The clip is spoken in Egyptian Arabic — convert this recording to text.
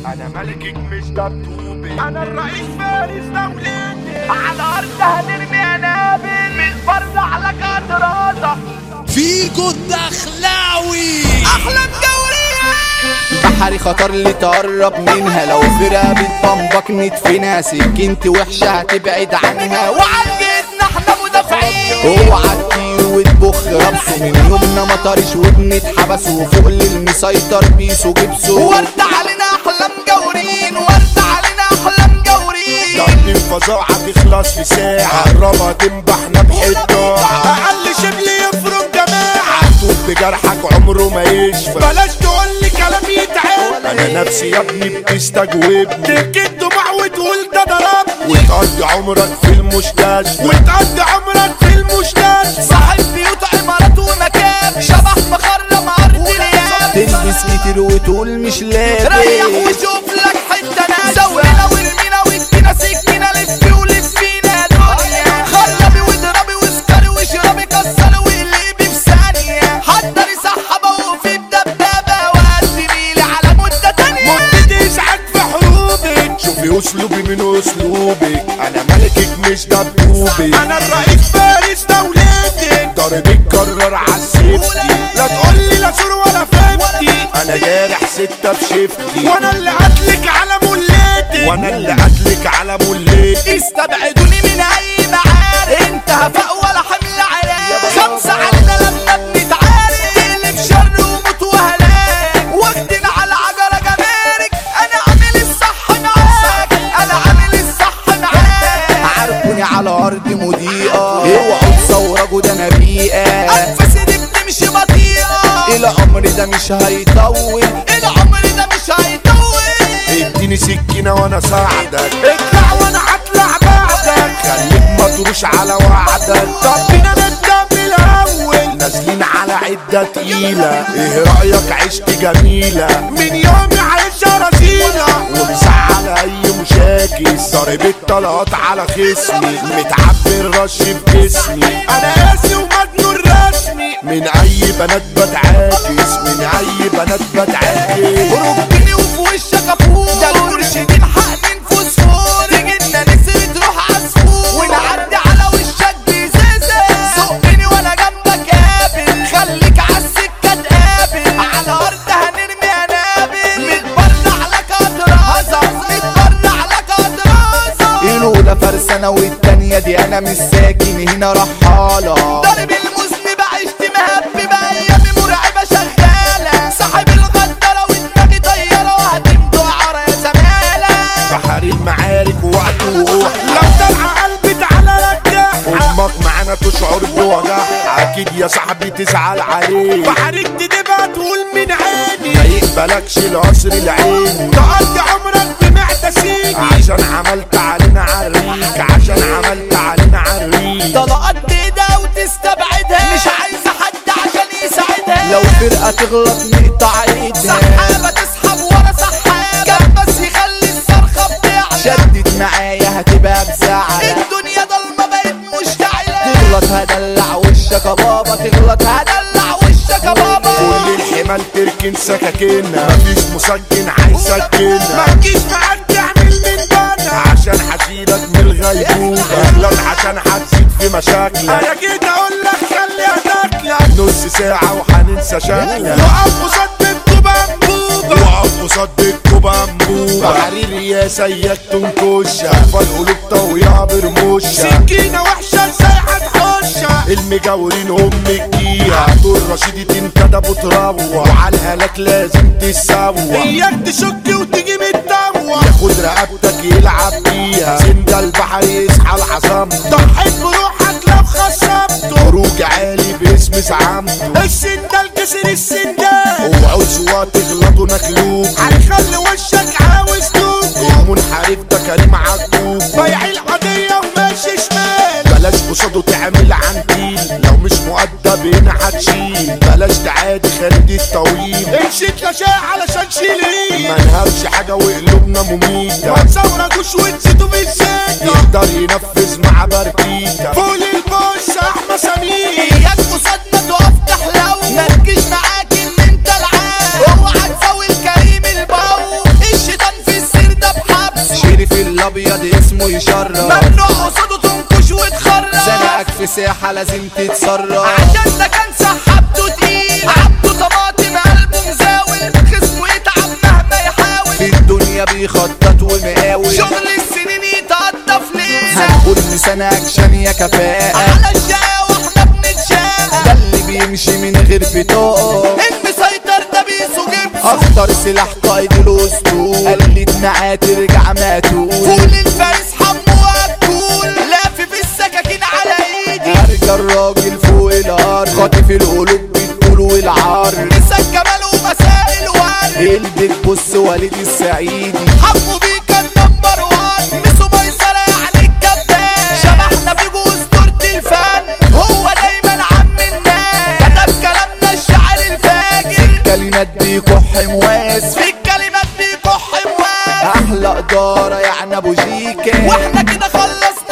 انا ملكك مش دبدوبي انا الرئيس فارس دولتي على ارض هنرمي انابل من فرد على كاترازة فيجو الدخلاوي احلام دورية بحري خطر اللي تقرب منها لو فرقة بتبمبك ندفنها سكنت وحشة هتبعد عنها وعندنا احنا مدافعين اوعى تطير وتبخ ربسه من يومنا ما طارش وبنتحبس وفوق للمسيطر بيسو جبسه ورد علينا احلام جورين ورد علينا احلام جورين ضرب الفظاعة تخلص في ساعة قربها تنبحنا بحتة أقل شبل يفرق جماعة طوب بجرحك عمره ما يشفى بلاش تقول لي كلام يتعب أنا نفسي يا ابني بتستجوبني تركي الدموع وتقول ده ضربني وتقضي عمرك في المستشفى وتقضي عمرك في المستشفى صاحب بيوت عمارات ومكان شبح مخرم ارض الياب تلبس كتير وتقول مش ريح لابس وشوف لك حته ناس زورنا وارمينا وادينا سكينه لفي ولفينا يا دنيا خربي واضربي واسكري واشربي كسري واقلبي في ثانيه حضري سحبه وفي بدبابه وقدمي لي على مده تانيه مدتي ازعاج في حروبك شوفي اسلوبي من اسلوبك انا ملكك مش دبوبك انا الرئيس فارس دولتك ضرب الكرر عالسيفتي لا تقولي لا سور ولا فهمتي انا جارح ستة بشفتي وانا اللي قتلك على مليتي وانا اللي قتلك على مليتي استبعدوني من اي معارك انت هفاء ولا حمل عراق خمسة علينا لما بنتعارك تقلب شر وموت وهلاك واخدين على عجلة جمارك انا عامل الصح معاك انا عامل الصح معاك عارفوني على ارض مضيئة اوعوا تصوروا ده انا بيئة انفاسي دي بتمشي بطيئة الامر ده مش هيطول العمر ده مش هيطول اديني سكينة وانا ساعدك اطلع وانا هطلع بعدك خليك مطروش على وعدك ربنا نبدأ من الاول نازلين على عدة تقيلة ايه رأيك عشت جميلة من يومي عايشة رزينة ومزعل اي مشاكس ضارب الطلقات على خصمي متعبي الرش في جسمي انا قاسي ومجنون رسمي من اي بنات بتعاكس من اي بنات بتعاكس ربني وفي وشك افور ده المرشدين حقنين فوسفور تجينا نسر تروح عصفور ونعدي على وشك بزازة زقني وانا جنبك قابل خليك عالسكة تقابل على ارض هنرمي انابل متبرع لك اطرازة متبرع لك اطرازة الاولى فرسانة والتانية دي انا مش ساكن هنا رحالة ضرب المذنب عشت مهب بايامي مرعبة شغالة صاحب الغدارة ودماغي طيارة وهتمدوا عرا يا زمالة بحر المعارك وقت وروح لو طلع قلبي تعالى رجع امك معانا تشعر بوجع اكيد يا صاحبي تزعل عليك بحرك تدبها تقول من عيني ما يقبلكش العسر العين تقضي عمرك بمعدة سيدي عشان عملت علينا عريك عشان عملت علينا عريك طلقات بإيدها وتستبعدها مش عايزة حد عشان يساعدها لو فرقة تغلط نقطع ايدها سحابة تسحب ورا سحابة كان بس يخلي الصرخة بتاعنا شدت معايا هتبقى بزعل الدنيا ضلمة بقت مشتعلة تغلط هدلع وشك يا بابا تغلط هدلع دلع وشك يا بابا كل الحمال تركن سكاكيننا مفيش مسجن هيسكننا ما تجيش معاك تعمل من بنا عشان هشيلك من الغيبوبة اغلط عشان هتزيد في مشاكلك انا جيت اقول لك خلي هتاكلك نص ساعة وهننسى شكلك وقف قصاد بنتو بنبوبة وقف قصاد بنتو بنبوبة بحري رياسة اياك تنكشها فالقلوب طويعة برموشة سكينة وحشة ازاي هتحوشها المجاورين هم الجيها دول رشيدي تنكدب وتروح وعلى الهلاك لازم تسوى اياك تشك وتيجي متدوى ياخد رقبتك يلعب بيها سند البحر يصحى العظمته ضحيت بروحك لو خصمته خروج عالي باسم زعامته السندال كسر السندال اوعوا سوا تغلطوا نكلوب هيخلي وشك عاوز توب المنحرف ده كريم عجوب بايع القضية وماشي شمال بلاش قصاده تعمل عنتيل لو مش مؤدب هنا هتشيل بلاش تعادي خالد الطويل امشيت لا شاي علشان شيلين ما نهبش حاجة وقلوبنا مميتة ما تصوركوش وتزيدوا في السكة يقدر ينفذ مع برتيتا فول البوش احمى سمير اياك قصادنا تقف تحلو ما تجيش معاك ان انت العاب اوعى تساوي الكريم البو الشيطان يشرف ممنوع قصاده تنكش وتخرج زنقك في ساحة لازم تتصرف عشان ده كان سحبته تقيل عبده طماطم قلبه مزاول خصمه يتعب مهما يحاول في الدنيا بيخطط ومقاول شغل السنين يتقطف ليه هنقول لسان اكشن يا كفاءة على الشقا واحنا بنتشاقى ده اللي بيمشي من غير بطاقة المسيطر ده بيسو جبسه اخطر سلاح قائد الاسطول قلت معاه ترجع مقتول فول الفارس حمو وأكول لافف في السكاكين على ايدي ارجع الراجل فوق الارض خاطف القلوب بالطول والعار مسا الجمال ومساء الورد قلبك بص والد السعيدي حمو بيه كان نمبر وان مسو ميسرة يعني الكابتن شبحنا في اسطورة الفن هو دايما عم الناس كتب كلامنا الشعر الفاجر كلمات دي كح مواس في الكلمات دي كح مواد احلى اداره يعني ابو جيكا واحنا كده خلصنا